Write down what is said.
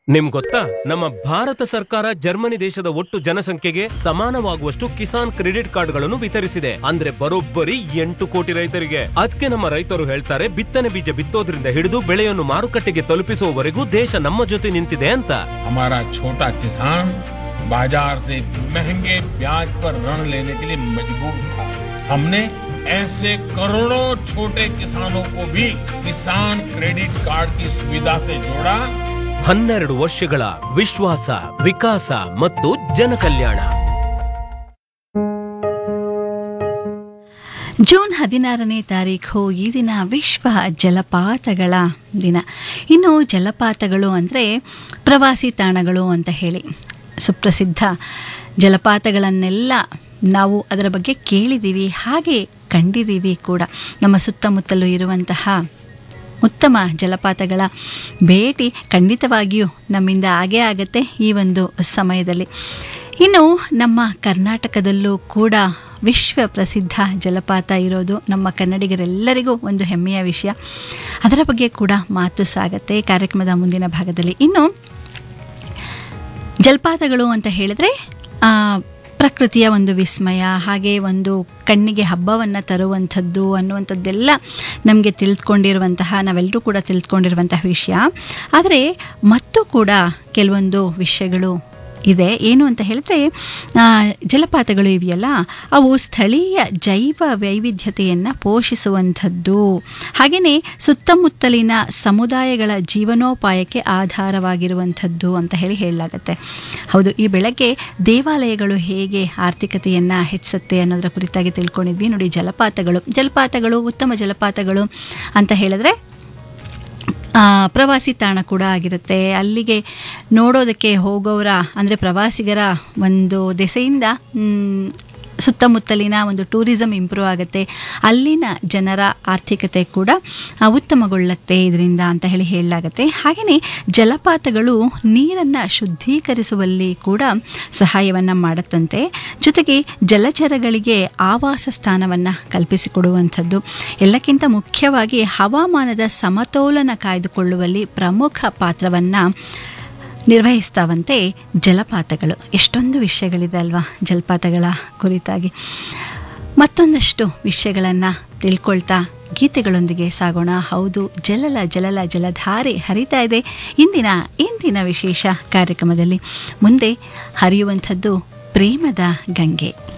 ನಿಮ್ ಗೊತ್ತಾ ನಮ್ಮ ಭಾರತ ಸರ್ಕಾರ ಜರ್ಮನಿ ದೇಶದ ಒಟ್ಟು ಜನಸಂಖ್ಯೆಗೆ ಸಮಾನವಾಗುವಷ್ಟು ಕಿಸಾನ್ ಕ್ರೆಡಿಟ್ ಕಾರ್ಡ್ಗಳನ್ನು ವಿತರಿಸಿದೆ ಅಂದ್ರೆ ಬರೋಬ್ಬರಿ ಎಂಟು ಕೋಟಿ ರೈತರಿಗೆ ಅದಕ್ಕೆ ನಮ್ಮ ರೈತರು ಹೇಳ್ತಾರೆ ಬಿತ್ತನೆ ಬೀಜ ಬಿತ್ತೋದ್ರಿಂದ ಹಿಡಿದು ಬೆಳೆಯನ್ನು ಮಾರುಕಟ್ಟೆಗೆ ತಲುಪಿಸುವವರೆಗೂ ದೇಶ ನಮ್ಮ ಜೊತೆ ನಿಂತಿದೆ ಅಂತ हमारा छोटा किसान बाजार से महंगे ब्याज पर ऋण लेने के लिए मजबूर था हमने ऐसे करोड़ों छोटे किसानों को भी किसान क्रेडिट कार्ड की सुविधा से जोड़ा ಹನ್ನೆರಡು ವರ್ಷಗಳ ವಿಶ್ವಾಸ ವಿಕಾಸ ಮತ್ತು ಜನಕಲ್ಯಾಣ ಜೂನ್ ಹದಿನಾರನೇ ತಾರೀಖು ಈ ದಿನ ವಿಶ್ವ ಜಲಪಾತಗಳ ದಿನ ಇನ್ನು ಜಲಪಾತಗಳು ಅಂದರೆ ಪ್ರವಾಸಿ ತಾಣಗಳು ಅಂತ ಹೇಳಿ ಸುಪ್ರಸಿದ್ಧ ಜಲಪಾತಗಳನ್ನೆಲ್ಲ ನಾವು ಅದರ ಬಗ್ಗೆ ಕೇಳಿದ್ದೀವಿ ಹಾಗೆ ಕಂಡಿದ್ದೀವಿ ಕೂಡ ನಮ್ಮ ಸುತ್ತಮುತ್ತಲೂ ಇರುವಂತಹ ಉತ್ತಮ ಜಲಪಾತಗಳ ಭೇಟಿ ಖಂಡಿತವಾಗಿಯೂ ನಮ್ಮಿಂದ ಆಗೇ ಆಗತ್ತೆ ಈ ಒಂದು ಸಮಯದಲ್ಲಿ ಇನ್ನು ನಮ್ಮ ಕರ್ನಾಟಕದಲ್ಲೂ ಕೂಡ ವಿಶ್ವ ಪ್ರಸಿದ್ಧ ಜಲಪಾತ ಇರೋದು ನಮ್ಮ ಕನ್ನಡಿಗರೆಲ್ಲರಿಗೂ ಒಂದು ಹೆಮ್ಮೆಯ ವಿಷಯ ಅದರ ಬಗ್ಗೆ ಕೂಡ ಮಾತು ಸಾಗತ್ತೆ ಕಾರ್ಯಕ್ರಮದ ಮುಂದಿನ ಭಾಗದಲ್ಲಿ ಇನ್ನು ಜಲಪಾತಗಳು ಅಂತ ಹೇಳಿದ್ರೆ ಆ, ಪ್ರಕೃತಿಯ ಒಂದು ವಿಸ್ಮಯ ಹಾಗೆ ಒಂದು ಕಣ್ಣಿಗೆ ಹಬ್ಬವನ್ನು ತರುವಂಥದ್ದು ಅನ್ನುವಂಥದ್ದೆಲ್ಲ ನಮಗೆ ತಿಳಿದುಕೊಂಡಿರುವಂತಹ ನಾವೆಲ್ಲರೂ ಕೂಡ ತಿಳಿದುಕೊಂಡಿರುವಂತಹ ವಿಷಯ ಆದರೆ ಮತ್ತು ಕೂಡ ಕೆಲವೊಂದು ವಿಷಯಗಳು ಇದೆ ಏನು ಅಂತ ಹೇಳಿದ್ರೆ ಆ, ಜಲಪಾತಗಳು ಇವೆಯಲ್ಲ ಅವು ಸ್ಥಳೀಯ ಜೈವ ವೈವಿಧ್ಯತೆಯನ್ನು ಪೋಷಿಸುವಂಥದ್ದು ಹಾಗೆಯೇ ಸುತ್ತಮುತ್ತಲಿನ ಸಮುದಾಯಗಳ ಜೀವನೋಪಾಯಕ್ಕೆ ಆಧಾರವಾಗಿರುವಂಥದ್ದು ಅಂತ ಹೇಳಿ ಹೇಳಲಾಗತ್ತೆ ಹೌದು ಈ ಬೆಳಗ್ಗೆ ದೇವಾಲಯಗಳು ಹೇಗೆ ಆರ್ಥಿಕತೆಯನ್ನು ಹೆಚ್ಚಿಸುತ್ತೆ ಅನ್ನೋದರ ಕುರಿತಾಗಿ ತಿಳ್ಕೊಂಡಿದ್ವಿ ನೋಡಿ ಜಲಪಾತಗಳು ಜಲಪಾತಗಳು ಉತ್ತಮ ಜಲಪಾತಗಳು ಅಂತ ಹೇಳಿದ್ರೆ ಆ, ಪ್ರವಾಸಿ ತಾಣ ಕೂಡ ಆಗಿರುತ್ತೆ ಅಲ್ಲಿಗೆ ನೋಡೋದಕ್ಕೆ ಹೋಗೋರ ಅಂದರೆ ಪ್ರವಾಸಿಗರ ಒಂದು ದೆಸೆಯಿಂದ ಮ್, ಸುತ್ತಮುತ್ತಲಿನ ಒಂದು ಟೂರಿಸಂ ಇಂಪ್ರೂವ್ ಆಗುತ್ತೆ ಅಲ್ಲಿನ ಜನರ ಆರ್ಥಿಕತೆ ಕೂಡ ಆ, ಉತ್ತಮಗೊಳ್ಳುತ್ತೆ ಇದರಿಂದ ಅಂತ ಹೇಳಿ ಹೇಳಲಾಗತ್ತೆ ಹಾಗೆಯೇ ಜಲಪಾತಗಳು ನೀರನ್ನು ಶುದ್ಧೀಕರಿಸುವಲ್ಲಿ ಕೂಡ ಸಹಾಯವನ್ನು ಮಾಡುತ್ತಂತೆ ಜೊತೆಗೆ ಜಲಚರಗಳಿಗೆ ಆವಾಸ ಸ್ಥಾನವನ್ನು ಕಲ್ಪಿಸಿಕೊಡುವಂಥದ್ದು ಎಲ್ಲಕ್ಕಿಂತ ಮುಖ್ಯವಾಗಿ ಹವಾಮಾನದ ಸಮತೋಲನ ಕಾಯ್ದುಕೊಳ್ಳುವಲ್ಲಿ ಪ್ರಮುಖ ಪಾತ್ರವನ್ನು ನಿರ್ವಹಿಸ್ತಾವಂತೆ ಜಲಪಾತಗಳು ಎಷ್ಟೊಂದು ವಿಷಯಗಳಿದೆ ಅಲ್ವಾ ಜಲಪಾತಗಳ ಕುರಿತಾಗಿ ಮತ್ತೊಂದಷ್ಟು ವಿಷಯಗಳನ್ನು ತಿಳ್ಕೊಳ್ತಾ ಗೀತೆಗಳೊಂದಿಗೆ ಸಾಗೋಣ ಹೌದು ಜಲಲ ಜಲಲ ಜಲಧಾರೆ ಹರಿತಾ ಇದೆ ಇಂದಿನ ಇಂದಿನ ವಿಶೇಷ ಕಾರ್ಯಕ್ರಮದಲ್ಲಿ ಮುಂದೆ ಹರಿಯುವಂಥದ್ದು ಪ್ರೇಮದ ಗಂಗೆ